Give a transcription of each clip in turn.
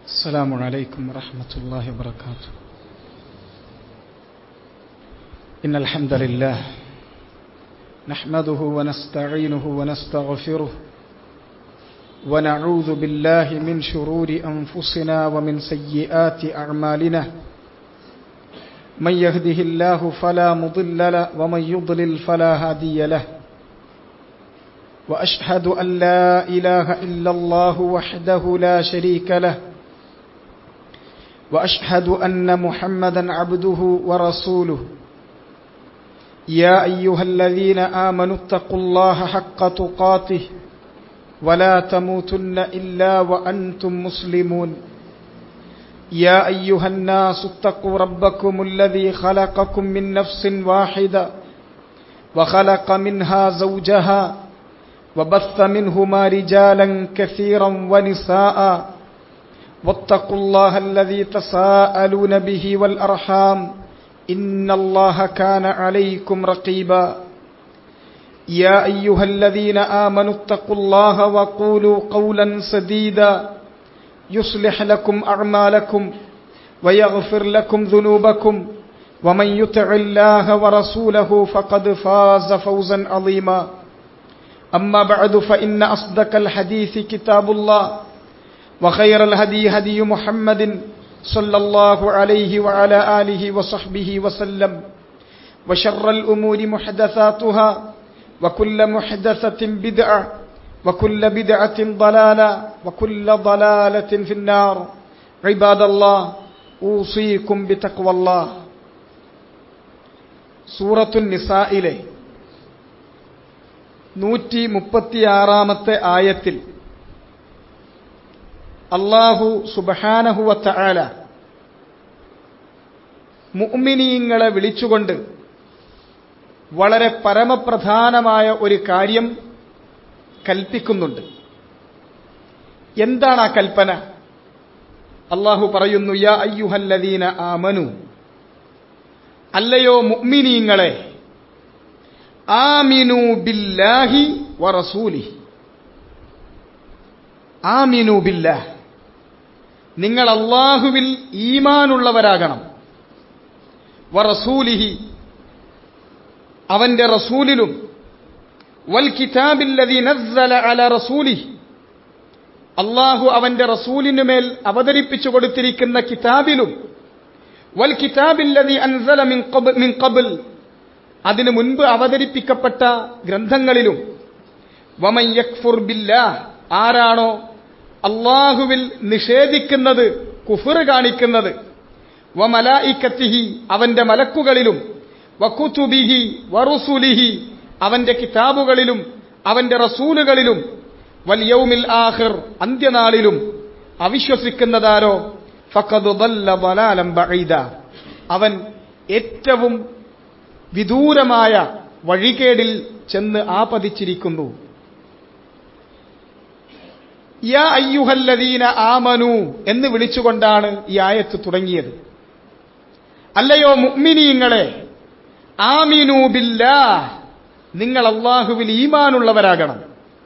السلام عليكم ورحمة الله وبركاته إن الحمد لله نحمده ونستعينه ونستغفره ونعوذ بالله من شرور أنفسنا ومن سيئات أعمالنا من يهده الله فلا مضل له ومن يضلل فلا هادي له وأشهد أن لا إله إلا الله وحده لا شريك له وأشهد أن محمدا عبده ورسوله يا أيها الذين آمنوا اتقوا الله حق تقاته ولا تموتن إلا وأنتم مسلمون يا أيها الناس اتقوا ربكم الذي خلقكم من نفس واحدة وخلق منها زوجها وبث منهما رجالا كثيرا ونساء واتقوا الله الذي تساءلون به والأرحام إن الله كان عليكم رقيبا يا أيها الذين آمنوا اتقوا الله وقولوا قولا سديدا يصلح لكم أعمالكم ويغفر لكم ذنوبكم ومن يطع الله ورسوله فقد فاز فوزا عظيما أما بعد فإن أصدق الحديث كتاب الله وخير الهدي هدي محمد صلى الله عليه وعلى آله وصحبه وسلم وشر الأمور محدثاتها وكل محدثة بدعة وكل بدعة ضلالة وكل ضلالة في النار عباد الله أوصيكم بتقوى الله سورة النساء إليه നൂറ്റി മുപ്പത്തിയാറാമത്തെ ആയത്തിൽ അള്ളാഹു സുബഹാനഹുവത്ത ആല മുഅ്മിനീങ്ങളെ വിളിച്ചുകൊണ്ട് വളരെ പരമപ്രധാനമായ ഒരു കാര്യം കൽപ്പിക്കുന്നുണ്ട് എന്താണ് ആ കൽപ്പന അള്ളാഹു പറയുന്നു യാ അയ്യുഹല്ലദീന ആമനു അല്ലയോ മുഅ്മിനീങ്ങളെ ആമിനു ബില്ലാഹി വറസൂലി ആമിനു ബില്ലാഹ് നിങ്ങൾ അള്ളാഹുവിൽ ഈമാനുള്ളവരാകണം വറസൂലിഹി അവന്റെ റസൂലിലും വൽ കിതാബില്ലതി നസ്സല അല റസൂലിഹി അള്ളാഹു അവന്റെ റസൂലിനുമേൽ അവതരിപ്പിച്ചു കൊടുത്തിരിക്കുന്ന കിതാബിലും വൽ കിതാബില്ലതി അൻസല മിൻ ഖബൽ അതിനു മുൻപ് അവതരിപ്പിക്കപ്പെട്ട ഗ്രന്ഥങ്ങളിലും വമൻ യക്ഫുർ ബില്ലാ ആരാണോ അള്ളാഹുവിൽ നിഷേധിക്കുന്നത് കുഫർ കാണിക്കുന്നത് വമലായിക്കത്തിഹി അവന്റെ മലക്കുകളിലും വക്കുതുബിഹി വറുസുലിഹി അവന്റെ കിതാബുകളിലും അവന്റെ റസൂലുകളിലും വൽയൗമിൽ ആഹിർ അന്ത്യനാളിലും അവിശ്വസിക്കുന്നതാരോ ഫഖദ് ദല്ല ദലാലം ബഈദ അവൻ ഏറ്റവും വിദൂരമായ വഴികേടിൽ ചെന്ന് ആപതിച്ചിരിക്കുന്നു യാ അയ്യുഹല്ലദീന ആമനു എന്ന് വിളിച്ചുകൊണ്ടാണ് ഈ ആയത്ത് തുടങ്ങിയത് അല്ലയോ മുഅ്മിനീങ്ങളെ ആമിനു ബില്ലാ നിങ്ങൾ അള്ളാഹുവിൽ ഈമാനുള്ളവരാകണം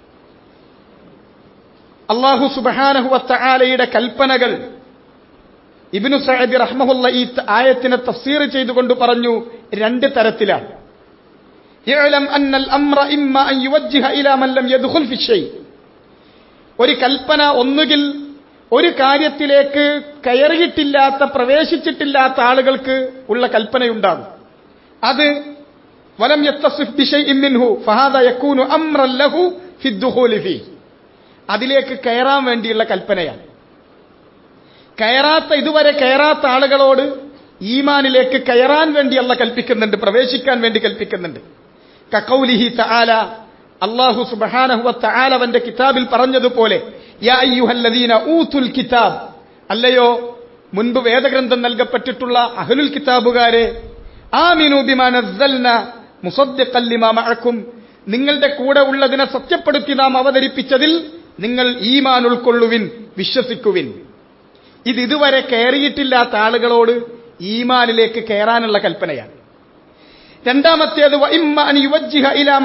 അള്ളാഹു സുബഹാനഹുവത്തആലയുടെ കൽപ്പനകൾ ഇബ്നു സഅദി റഹ്മഹുല്ല ഈ ആയത്തിനെ തഫ്സീർ ചെയ്തുകൊണ്ട് പറഞ്ഞു രണ്ട് തരത്തിലാണ് ഇഅലം അന്നൽ അംറ ഇമ്മ അൻ യുവജ്ജിഹ ഇലാ മൻ ലം യദ്ഖുൽ ഫി ഷൈ ഒരു കൽപ്പന ഒന്നുകിൽ ഒരു കാര്യത്തിലേക്ക് കയറിയിട്ടില്ലാത്ത പ്രവേശിച്ചിട്ടില്ലാത്ത ആളുകൾക്ക് ഉള്ള കൽപ്പനയുണ്ടാകും അത് വലം യത്തസിഫ് ബിശൈഇൻ മിൻഹു ഫഹാദ യകൂനു അംറൻ ലഹു ഫി ദുഖൂലി ഫീ അതിലേക്ക് കയറാൻ വേണ്ടിയുള്ള കൽപ്പനയാണ് കയറാത്ത ഇതുവരെ കയറാത്ത ആളുകളോട് ഈമാനിലേക്ക് കയറാൻ വേണ്ടി അല്ല കൽപ്പിക്കുന്നുണ്ട് പ്രവേശിക്കാൻ വേണ്ടി കൽപ്പിക്കുന്നുണ്ട് കക്കൗലിഹി തആല അള്ളാഹു സുബഹാനഹുവ തആല അവന്റെ കിതാബിൽ പറഞ്ഞതുപോലെ യാ അയ്യുഹല്ലദീന ഊതുൽ കിതാബ് അല്ലയോ മുൻപ് വേദഗ്രന്ഥം നൽകപ്പെട്ടിട്ടുള്ള അഹ്ലുൽ കിതാബുകാരെ ആമിനു ബിമാ നസ്സൽന മുസദ്ദിഖൻ ലിമാ മഅക്കും നിങ്ങളുടെ കൂടെ ഉള്ളതിനെ സത്യപ്പെടുത്തി നാം അവതരിപ്പിച്ചതിൽ നിങ്ങൾ ഈമാൻ ഉൾക്കൊള്ളുവിൻ വിശ്വസിക്കുവിൻ ഇത് ഇതുവരെ കയറിയിട്ടില്ലാത്ത ആളുകളോട് ഈമാനിലേക്ക് കയറാനുള്ള കൽപ്പനയാണ് രണ്ടാമത്തേത്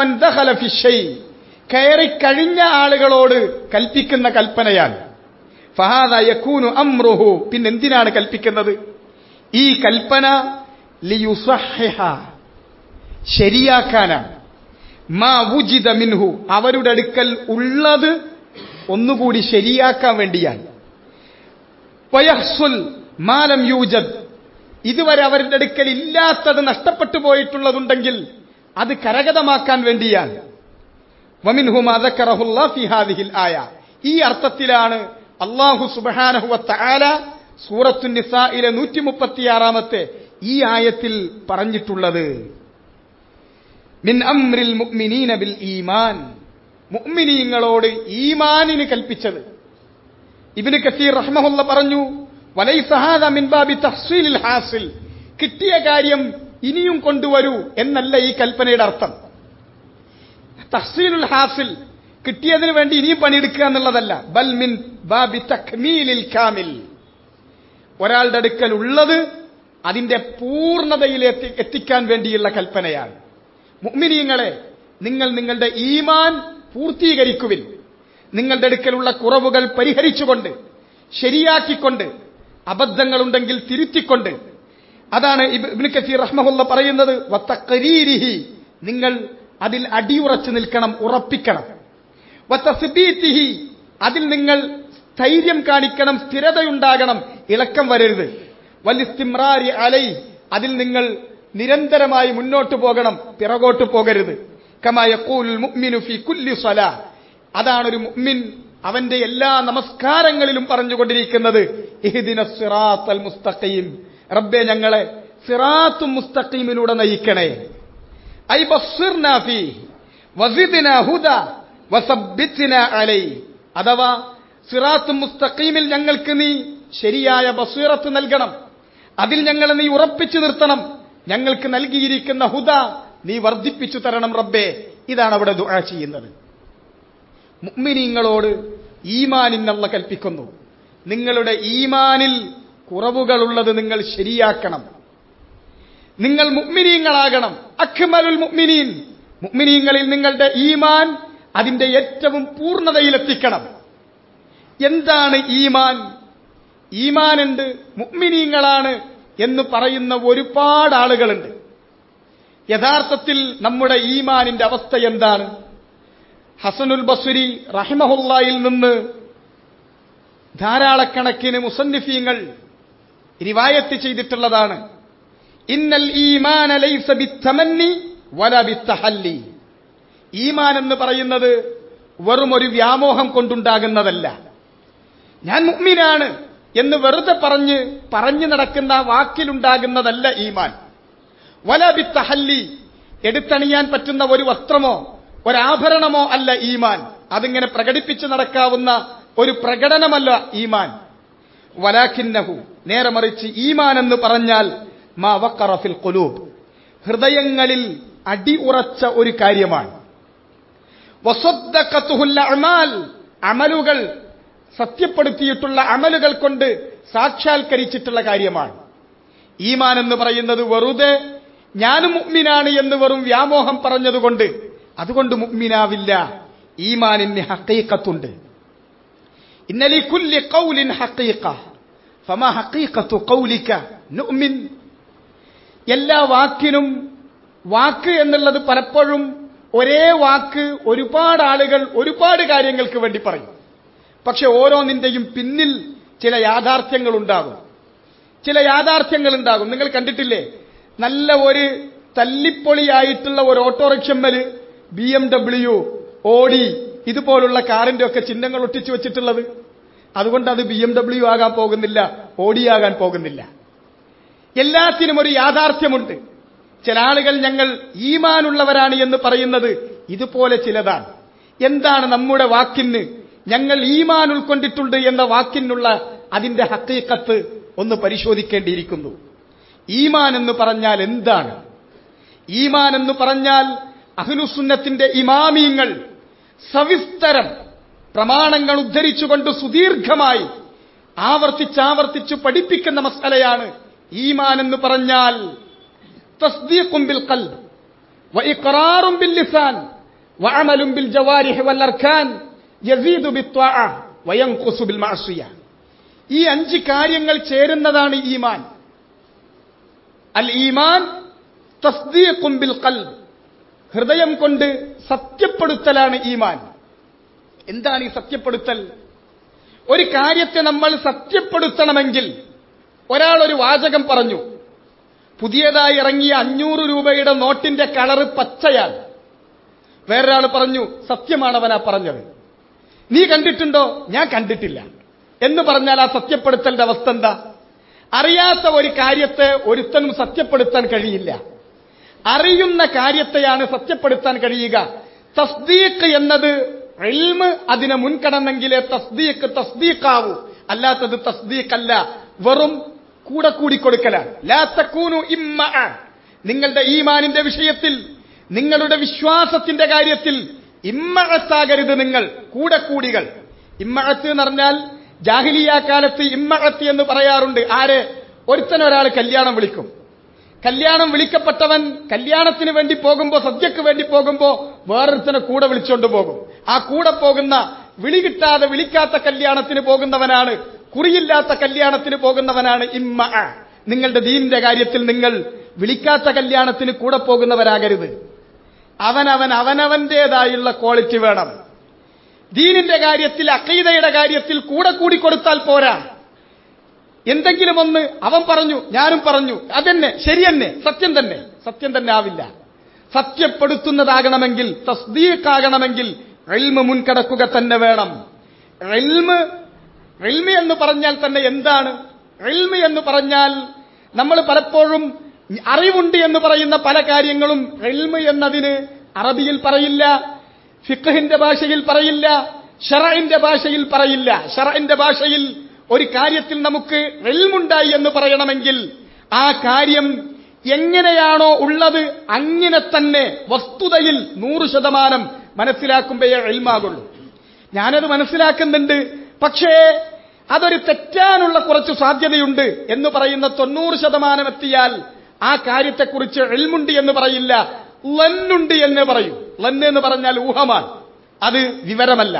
കയറി കഴിഞ്ഞ ആളുകളോട് കൽപ്പിക്കുന്ന കൽപ്പനയാണ് ഫഹാദ യകൂനു അംറുഹു പിന്നെന്തിനാണ് കൽപ്പിക്കുന്നത് ഈ കൽപ്പന ലിയുസഹിഹ ശരിയാക്കാനാണ് മാ വുജിദ മിൻഹു അവരുടെ അടുക്കൽ ഉള്ളത് ഒന്നുകൂടി ശരിയാക്കാൻ വേണ്ടിയാണ് വയഹ്സുൽ മാലം യൂജദ് ഇതുവരെ അവരുടെ അടുക്കൽ ഇല്ലാത്തത് നഷ്ടപ്പെട്ടു പോയിട്ടുള്ളതുണ്ടെങ്കിൽ അത് കരഗതമാക്കാൻ വേണ്ടിയാണ് വമിൻഹും അദക്കറഹുല്ലാ ഫി ഹാദിഹിൽ ആയ ഈ അർത്ഥത്തിലാണ് അള്ളാഹു സുബ്ഹാനഹു വതആല സൂറത്തു നിസായിലെ നൂറ്റി മുപ്പത്തിയാറാമത്തെ ഈ ആയത്തിൽ പറഞ്ഞിട്ടുള്ളത് മിൻ അംറിൽ മുഅ്മിനീന ബിൽ ഈമാൻ മുഅ്മിനീങ്ങളോട് ഈമാനിന് കൽപ്പിച്ചത് ഇബ്നു കസീർ റഹ്മഹുല്ല പറഞ്ഞു വലൈസ ഹാദാ മിൻ ബാബി തഹ്സീലിൽ ഹാസിൽ കിട്ടിയ കാര്യം ഇനിയും കൊണ്ടുവരൂ എന്നല്ല ഈ കൽപ്പനയുടെ അർത്ഥം തഹ്സീലുൽ ഹാസിൽ കിട്ടിയതിന് വേണ്ടി ഇനിയും പണിയെടുക്കുക എന്നുള്ളതല്ല ബൽ മിൻ ബാബി തക്മീലിൽ കാമിൽ ഒരാളുടെ അടുക്കൽ ഉള്ളത് അതിന്റെ പൂർണ്ണതയിൽ എത്തി എത്തിക്കാൻ വേണ്ടിയുള്ള കൽപ്പനയാണ് മുഅ്മിനീങ്ങളെ നിങ്ങൾ നിങ്ങളുടെ ഈമാൻ പൂർത്തീകരിക്കുവിൻ നിങ്ങളുടെ അടുക്കലുള്ള കുറവുകൾ പരിഹരിച്ചുകൊണ്ട് ശരിയാക്കിക്കൊണ്ട് അബദ്ധങ്ങളുണ്ടെങ്കിൽ തിരുത്തിക്കൊണ്ട് അതാണ് ഇബ്നു കസീർ റഹ്മഹുല്ല പറയുന്നത് വത്തഖരീരിഹി നിങ്ങൾ അതിൽ അടിയുറച്ചു നിൽക്കണം ഉറപ്പിക്കണം വത്തസ്ബീത്തിഹി അതിൽ നിങ്ങൾ സ്ഥൈര്യം കാണിക്കണം സ്ഥിരതയുണ്ടാകണം ഇളക്കം വരരുത് വലിസ്തിമ്രാരി അലൈ അതിൽ നിങ്ങൾ നിരന്തരമായി മുന്നോട്ട് പോകണം പിറകോട്ട് പോകരുത് കമായ മുഅ്മിനു ഫി കുല്ലി സ്വലാ അതാണ് ഒരു മുഅ്മിൻ അവന്റെ എല്ലാ നമസ്കാരങ്ങളിലും പറഞ്ഞുകൊണ്ടിരിക്കുന്നത് ഇഹ്ദിന സിറാത്തൽ മുസ്തഖീം റബ്ബെ ഞങ്ങളെ സിറാത്തും മുസ്തഖീമിലൂടെ നയിക്കണേ ഐ ബസ്സിർനാ ഫീ വസിദ്ന ഹുദ വസബ്ബിത്ന അലൈ അഥവാ സിറാത്തും മുസ്തഖീമിൽ ഞങ്ങൾക്ക് നീ ശരിയായ ബസീറത്ത് നൽകണം അതിൽ ഞങ്ങളെ നീ ഉറപ്പിച്ചു നിർത്തണം ഞങ്ങൾക്ക് നൽകിയിരിക്കുന്ന ഹുദ നീ വർദ്ധിപ്പിച്ചു തരണം റബ്ബേ ഇതാണ് അവിടെ ദുആ ചെയ്യുന്നത് മുഅ്മിനീങ്ങളോട് ഈമാനിന്നല്ല കൽപ്പിക്കുന്നു നിങ്ങളുടെ ഈമാനിൽ കുറവുകളുള്ളത് നിങ്ങൾ ശരിയാക്കണം നിങ്ങൾ മുഅ്മിനീങ്ങളാകണം അക്മലുൽ മുഅ്മിനീൻ മുഅ്മിനീങ്ങളിൽ നിങ്ങളുടെ ഈമാൻ അതിന്റെ ഏറ്റവും പൂർണ്ണതയിലെത്തിക്കണം എന്താണ് ഈമാൻ ഈമാനുണ്ട് മുഅ്മിനീങ്ങളാണ് എന്ന് പറയുന്ന ഒരുപാട് ആളുകളുണ്ട് യഥാർത്ഥത്തിൽ നമ്മുടെ ഈമാനിന്റെ അവസ്ഥ എന്താണ് ഹസനുൽ ബസുരി റഹിമഹുല്ലായിൽ നിന്ന് ധാരാളക്കണക്കിന് മുസന്നിഫീങ്ങൾ റിവായത്ത് ചെയ്തിട്ടുള്ളതാണ് ഇന്നൽ ഈമാന ലൈസ ബിത്തമന്നി വല ബിത്തഹല്ലി ഈമാൻ എന്ന് പറയുന്നത് വെറും ഒരു വ്യാമോഹം കൊണ്ടുണ്ടാകുന്നതല്ല ഞാൻ മുഅ്മിനാണ് എന്ന് വെറുതെ പറഞ്ഞ് പറഞ്ഞു നടക്കുന്ന വാക്കിലുണ്ടാകുന്നതല്ല ഈമാൻ വല ബിത്തഹല്ലി എടുത്തണിയാൻ പറ്റുന്ന ഒരു വസ്ത്രമോ ഒരാഭരണമോ അല്ല ഈമാൻ അതിങ്ങനെ പ്രകടിപ്പിച്ച് നടക്കാവുന്ന ഒരു പ്രകടനമല്ല ഈമാൻ വലാഖിന്നഹു നേരെ മറിച്ച് ഈമാൻ എന്ന് പറഞ്ഞാൽ മാ വക്കറഫിൽ കൊലൂബ് ഹൃദയങ്ങളിൽ അടി ഉറച്ച ഒരു കാര്യമാണ് വസദ്ദഖത്തുഹുൽ അഅമാൽ അമലുകൾ സത്യപ്പെടുത്തിയിട്ടുള്ള അമലുകൾ കൊണ്ട് സാക്ഷാത്കരിച്ചിട്ടുള്ള കാര്യമാണ് ഈമാൻ എന്ന് പറയുന്നത് വെറുതെ ഞാനും മുഅ്മിനാണ് എന്ന് വെറും വ്യാമോഹം പറഞ്ഞതുകൊണ്ട് അതുകൊണ്ട് മുഅ്മിനാവില്ല ഈമാനിന് ഹക്കീക്കത്തുണ്ട് ഇന്നലി കുല്ലി ഖൗലിൻ ഹഖീഖ ഫമാ ഹഖീഖത്തു ഖൗലിക നുഅ്മിൻ എല്ലാ വാക്കിനും വാക്ക് എന്നുള്ളത് പലപ്പോഴും ഒരേ വാക്ക് ഒരുപാട് ആളുകൾ ഒരുപാട് കാര്യങ്ങൾക്ക് വേണ്ടി പറയും പക്ഷെ ഓരോന്നിന്റെയും പിന്നിൽ ചില യാഥാർത്ഥ്യങ്ങൾ ഉണ്ടാകും ചില യാഥാർത്ഥ്യങ്ങൾ ഉണ്ടാകും നിങ്ങൾ കണ്ടിട്ടില്ലേ നല്ല ഒരു തല്ലിപ്പൊളിയായിട്ടുള്ള ഒരു ഓട്ടോറിക്ഷമ്മല് ബി എം ഡബ്ല്യു ഓടി ഇതുപോലുള്ള കാറിന്റെ ഒക്കെ ചിഹ്നങ്ങൾ ഒട്ടിച്ചു വെച്ചിട്ടുള്ളത് അതുകൊണ്ട് അത് ബി എം ഡബ്ല്യു ആകാൻ പോകുന്നില്ല ഓടിയാകാൻ പോകുന്നില്ല എല്ലാത്തിനും ഒരു യാഥാർത്ഥ്യമുണ്ട് ചില ആളുകൾ ഞങ്ങൾ ഈമാനുള്ളവരാണ് എന്ന് പറയുന്നത് ഇതുപോലെ ചിലതാണ് എന്താണ് നമ്മുടെ വാക്കിന് ഞങ്ങൾ ഈമാൻ ഉൾക്കൊണ്ടിട്ടുണ്ട് എന്ന വാക്കിനുള്ള അതിന്റെ ഹക്കീക്കത്ത് ഒന്ന് പരിശോധിക്കേണ്ടിയിരിക്കുന്നു ഈമാൻ എന്ന് പറഞ്ഞാൽ എന്താണ് ഈമാൻ എന്ന് പറഞ്ഞാൽ അഹ്ലുസുന്നത്തിന്റെ ഇമാമീങ്ങൾ സവിസ്തരം പ്രമാണങ്ങൾ ഉദ്ധരിച്ചുകൊണ്ട് സുദീർഘമായി ആവർത്തിച്ചാവർത്തിച്ചു പഠിപ്പിക്കുന്ന മസലയാണ് ഈമാൻ എന്ന് പറഞ്ഞാൽ തസ്ദീഖും ബിൽ ഖൽബ് വഇഖറാറും ബിൽ ലിസാൻ വഅമലും ബിൽ ജവാരിഹ് വൽ അർക്കാൻ യസീദു ബിത്വാഅ വയൻഖുസു ബിൽ മഅസിയ ഈ അഞ്ച് കാര്യങ്ങൾ ചേരുന്നതാണ് ഈമാൻ അൽ ഈമാൻ തസ്ദീഖും ബിൽ ഖൽബ് ഹൃദയം കൊണ്ട് സത്യപ്പെടുത്തലാണ് ഈമാൻ എന്താണ് ഈ സത്യപ്പെടുത്തൽ ഒരു കാര്യത്തെ നമ്മൾ സത്യപ്പെടുത്തണമെങ്കിൽ ഒരാൾ ഒരു വാചകം പറഞ്ഞു പുതിയതായി ഇറങ്ങിയ അഞ്ഞൂറ് രൂപയുടെ നോട്ടിന്റെ കളറ് പച്ചയാണ് വേറൊരാൾ പറഞ്ഞു സത്യമാണ് അവനാ പറഞ്ഞത് നീ കണ്ടിട്ടുണ്ടോ ഞാൻ കണ്ടിട്ടില്ല എന്ന് പറഞ്ഞാൽ ആ സത്യപ്പെടുത്തലിന്റെ അവസ്ഥ എന്താ അറിയാത്ത ഒരു കാര്യത്തെ ഒരുത്തനും സത്യപ്പെടുത്താൻ കഴിയില്ല അറിയുന്ന കാര്യത്തെയാണ് സത്യപ്പെടുത്താൻ കഴിയുക തസ്ദീഖ് എന്നത് ഇൽമ് അതിനെ മുൻകടന്നെങ്കിലേ തസ്ദീഖ് തസ്ദീഖാവൂ അല്ലാത്തത് തസ്ദീഖല്ല വെറും കൂടെ കൂടിക്കൊടുക്കലാണ് ലാ തക്കൂനു ഇമ്മ നിങ്ങളുടെ ഈമാനിന്റെ വിഷയത്തിൽ നിങ്ങളുടെ വിശ്വാസത്തിന്റെ കാര്യത്തിൽ ഇമ്മഴത്താകരുത് നിങ്ങൾ കൂടെ കൂടികൾ ഇമ്മഴത്ത് എന്ന് പറഞ്ഞാൽ ജാഹിലിയ കാലത്ത് ഇമ്മഴത്ത് എന്ന് പറയാറുണ്ട് ആര് ഒരുത്തൻ ഒരാൾ കല്യാണം വിളിക്കും കല്യാണം വിളിക്കപ്പെട്ടവൻ കല്യാണത്തിന് വേണ്ടി പോകുമ്പോ സദ്യക്ക് വേണ്ടി പോകുമ്പോ വേറൊരുത്തനെ കൂടെ വിളിച്ചോണ്ട് പോകും ആ കൂടെ പോകുന്ന വിളി കിട്ടാതെ വിളിക്കാത്ത കല്യാണത്തിന് പോകുന്നവനാണ് കുറിയില്ലാത്ത കല്യാണത്തിന് പോകുന്നവനാണ് ഇമ്മ നിങ്ങളുടെ ദീനിന്റെ കാര്യത്തിൽ നിങ്ങൾ വിളിക്കാത്ത കല്യാണത്തിന് കൂടെ പോകുന്നവരാകരുത് അവനവൻ അവനവന്റേതായുള്ള ക്വാളിറ്റി വേണം ദീനിന്റെ കാര്യത്തിൽ അക്കീതയുടെ കാര്യത്തിൽ കൂടെ കൂടി കൊടുത്താൽ പോരാ എന്തെങ്കിലും ഒന്ന് അവൻ പറഞ്ഞു ഞാനും പറഞ്ഞു അതെന്നെ ശരിയെന്നെ സത്യം തന്നെ സത്യം തന്നെ ആവില്ല സത്യപ്പെടുത്തുന്നതാകണമെങ്കിൽ തസ്ദീഖാകണമെങ്കിൽ എൽമ് മുൻകടക്കുക തന്നെ വേണം എൽമ് എൽമി എന്ന് പറഞ്ഞാൽ തന്നെ എന്താണ് എൽമി എന്ന് പറഞ്ഞാൽ നമ്മൾ പലപ്പോഴും അറിവുണ്ട് എന്ന് പറയുന്ന പല കാര്യങ്ങളും എൽമ് എന്നതിന് അറബിയിൽ പറയില്ല ഫിഖഹിന്റെ ഭാഷയിൽ പറയില്ല ഷറഇന്റെ ഭാഷയിൽ പറയില്ല ഷറഇന്റെ ഭാഷയിൽ ഒരു കാര്യത്തിൽ നമുക്ക് എൽമുണ്ടായി എന്ന് പറയണമെങ്കിൽ ആ കാര്യം എങ്ങനെയാണോ ഉള്ളത് അങ്ങനെ തന്നെ വസ്തുതയിൽ നൂറ് ശതമാനം മനസ്സിലാക്കുമ്പോഴേ എൽമാകുള്ളൂ ഞാനത് മനസ്സിലാക്കുന്നുണ്ട് പക്ഷേ അതൊരു തെറ്റാനുള്ള കുറച്ച് സാധ്യതയുണ്ട് എന്ന് പറയുന്ന തൊണ്ണൂറ് ശതമാനം എത്തിയാൽ ആ കാര്യത്തെക്കുറിച്ച് എൽമുണ്ട് എന്ന് പറയില്ല ലന്നുണ്ട് എന്ന് പറയും ലന്ന് എന്ന് പറഞ്ഞാൽ ഊഹമാണ് അത് വിവരമല്ല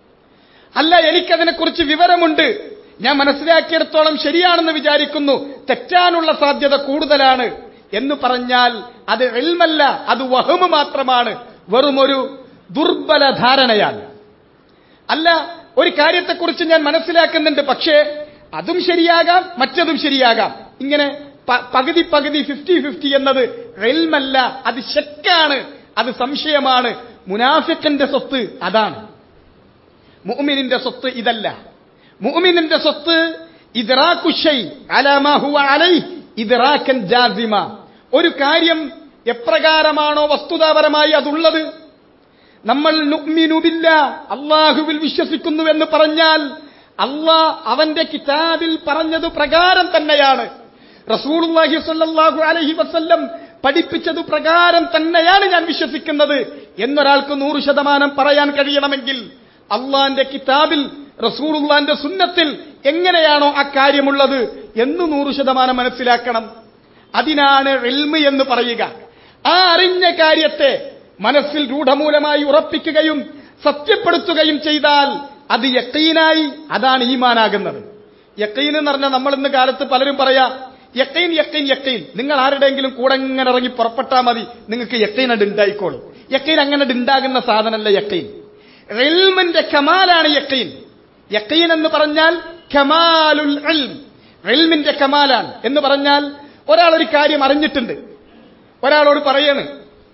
അല്ല എനിക്കതിനെക്കുറിച്ച് വിവരമുണ്ട് ഞാൻ മനസ്സിലാക്കിയിടത്തോളം ശരിയാണെന്ന് വിചാരിക്കുന്നു തെറ്റാനുള്ള സാധ്യത കൂടുതലാണ് എന്ന് പറഞ്ഞാൽ അത് എൽമല്ല അത് വഹമ് മാത്രമാണ് വെറുമൊരു ദുർബല ധാരണയാണ് അല്ല ഒരു കാര്യത്തെക്കുറിച്ച് ഞാൻ മനസ്സിലാക്കുന്നുണ്ട് പക്ഷേ അതും ശരിയാകാം മറ്റതും ശരിയാകാം ഇങ്ങനെ പകുതി പകുതി ഫിഫ്റ്റി ഫിഫ്റ്റി എന്നത് എൽമല്ല അത് ശക്കാണ് അത് സംശയമാണ് മുനാഫിക്കന്റെ സ്വത്ത് അതാണ് മുഅ്മിനിന്റെ സ്വത്ത് ഇതല്ല മുഅ്മിനിന്റെ സ്വത്ത് ഇദ്റാഖുഷൈ അലാമാ ഹുവ അലൈ ഇദ്റാക്കൻ ജാസിമ ഒരു കാര്യം എപ്രകാരമാണോ വസ്തുതാപരമായി അതുള്ളത് നമ്മൾ നുഅ്മിനുബില്ല അള്ളാഹുവിൽ വിശ്വസിക്കുന്നുവെന്ന് പറഞ്ഞാൽ അള്ളാഹ് അവന്റെ കിതാബിൽ പറഞ്ഞത് പ്രകാരം തന്നെയാണ് റസൂലുള്ളാഹി സ്വല്ലല്ലാഹു അലൈഹി വസല്ലം പഠിപ്പിച്ചത് പ്രകാരം തന്നെയാണ് ഞാൻ വിശ്വസിക്കുന്നത് എന്നൊരാൾക്ക് നൂറ് ശതമാനം പറയാൻ കഴിയണമെങ്കിൽ അള്ളാന്റെ കിതാബിൽ റസൂലുള്ളാന്റെ സുന്നത്തിൽ എങ്ങനെയാണോ ആ കാര്യമുള്ളത് എന്ന് നൂറ് ശതമാനം മനസ്സിലാക്കണം അതിനാണ് എൽമ് എന്ന് പറയുക ആ അറിഞ്ഞ കാര്യത്തെ മനസ്സിൽ രൂഢമൂലമായി ഉറപ്പിക്കുകയും സത്യപ്പെടുത്തുകയും ചെയ്താൽ അത് യക്കീനായി അതാണ് ഈമാനാകുന്നത് യക്കീൻ എന്ന് പറഞ്ഞാൽ നമ്മൾ ഇന്ന് കാലത്ത് പലരും പറയാ യക്കൈൻ യക്കൈൻ യക്കൈൻ നിങ്ങൾ ആരുടെയെങ്കിലും കൂടെ ഇങ്ങനെ ഇറങ്ങി പുറപ്പെട്ടാൽ മതി നിങ്ങൾക്ക് യക്കൈൻ അത് ഉണ്ടായിക്കോളും യക്കൈൻ അങ്ങനെ ഉണ്ടാകുന്ന സാധനമല്ല യക്കൈൻ റെൽമിന്റെ കമാലാണ് യക്കൈൻ യക്കൈൻ എന്ന് പറഞ്ഞാൽ കമാലുൽ റെൽമിന്റെ കമാലാണ് എന്ന് പറഞ്ഞാൽ ഒരാൾ ഒരു കാര്യം അറിഞ്ഞിട്ടുണ്ട് ഒരാളോട് പറയാണ്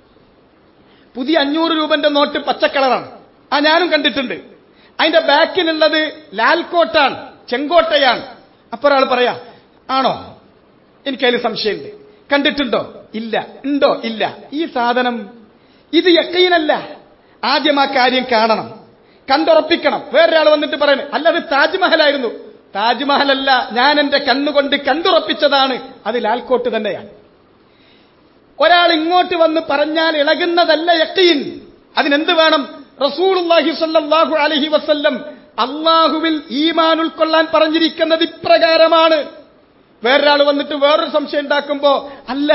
പുതിയ അഞ്ഞൂറ് രൂപന്റെ നോട്ട് പച്ചക്കളറാണ് ആ ഞാനും കണ്ടിട്ടുണ്ട് അതിന്റെ ബാക്കിലുള്ളത് ലാൽക്കോട്ടാണ് ചെങ്കോട്ടയാണ് അപ്പൊ ഒരാൾ പറയാ ആണോ എനിക്കതിൽ സംശയമുണ്ട് കണ്ടിട്ടുണ്ടോ ഇല്ല ഉണ്ടോ ഇല്ല ഈ സാധനം ഇത് യക്കീനല്ല ആദ്യം ആ കാര്യം കാണണം കണ്ടുറപ്പിക്കണം വേറൊരാൾ വന്നിട്ട് പറയുന്നത് അല്ല അത് താജ്മഹലായിരുന്നു താജ്മഹലല്ല ഞാൻ എന്റെ കണ്ണുകൊണ്ട് കണ്ടുറപ്പിച്ചതാണ് അത് ലാൽക്കോട്ട് തന്നെയാണ് ഒരാൾ ഇങ്ങോട്ട് വന്ന് പറഞ്ഞാൽ ഇളകുന്നതല്ല യക്കീൻ അതിനെന്ത് വേണം റസൂലുള്ളാഹി സ്വല്ലല്ലാഹു അലൈഹി വസല്ലം അള്ളാഹുവിൽ ഈമാൻ ഉൾക്കൊള്ളാൻ പറഞ്ഞിരിക്കുന്നത് ഇപ്രകാരമാണ് വേറൊരാൾ വന്നിട്ട് വേറൊരു സംശയം ഉണ്ടാക്കുമ്പോ അല്ല